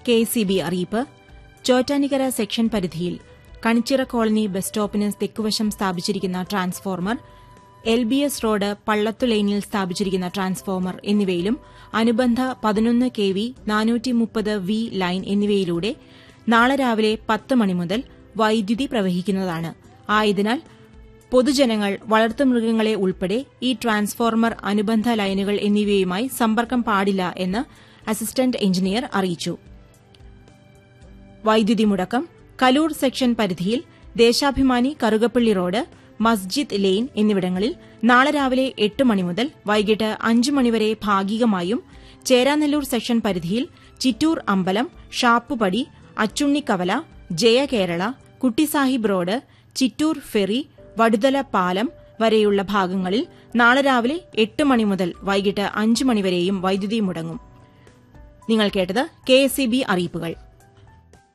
K C B അറിയിപ്പ് Chottanikkara section പരിധിയിൽ Kanichira colony bus സ്റ്റോപ്പിന് തെക്കുവശം സ്ഥാപിച്ചിരിക്കുന്ന transformer L B S road Pallathu ലൈനിൽ സ്ഥാപിച്ചിരിക്കുന്ന ട്രാൻസ്ഫോർമർ എന്നിവയിലും അനുബന്ധ പതിനൊന്ന് കെ വി നാനൂറ്റി മുപ്പത് വി ലൈൻ എന്നിവയിലൂടെ നാളെ രാവിലെ പത്ത് മണി മുതൽ വൈദ്യുതി പ്രവഹിക്കുന്നതാണ് ആയതിനാൽ പൊതുജനങ്ങൾ വളർത്തുമൃഗങ്ങളെ ഉൾപ്പെടെ ഈ ട്രാൻസ്ഫോർമർ അനുബന്ധ ലൈനുകൾ എന്നിവയുമായി സമ്പർക്കം പാടില്ല എന്ന് അസിസ്റ്റന്റ് എഞ്ചിനീയർ അറിയിച്ചു വൈദ്യുതി മുടക്കം കലൂർ സെക്ഷൻ പരിധിയിൽ ദേശാഭിമാനി കറുകപ്പള്ളി റോഡ് മസ്ജിദ് ലെയിൻ എന്നിവിടങ്ങളിൽ നാളെ രാവിലെ എട്ട് മണി മുതൽ വൈകിട്ട് അഞ്ച് മണിവരെ ഭാഗികമായും ചേരാനെല്ലൂർ സെക്ഷൻ പരിധിയിൽ ചിറ്റൂർ അമ്പലം ഷാപ്പുപടി അച്ചുണ്ണിക്കവല ജയകേരള കുട്ടിസാഹിബ് റോഡ് ചിറ്റൂർ ഫെറി വടുതല പാലം വരെയുള്ള ഭാഗങ്ങളിൽ നാളെ രാവിലെ എട്ട് മണി മുതൽ വൈകിട്ട് അഞ്ച് മണിവരെയും വൈദ്യുതി മുടങ്ങും നിങ്ങൾ കേട്ടത് കെ അറിയിപ്പുകൾ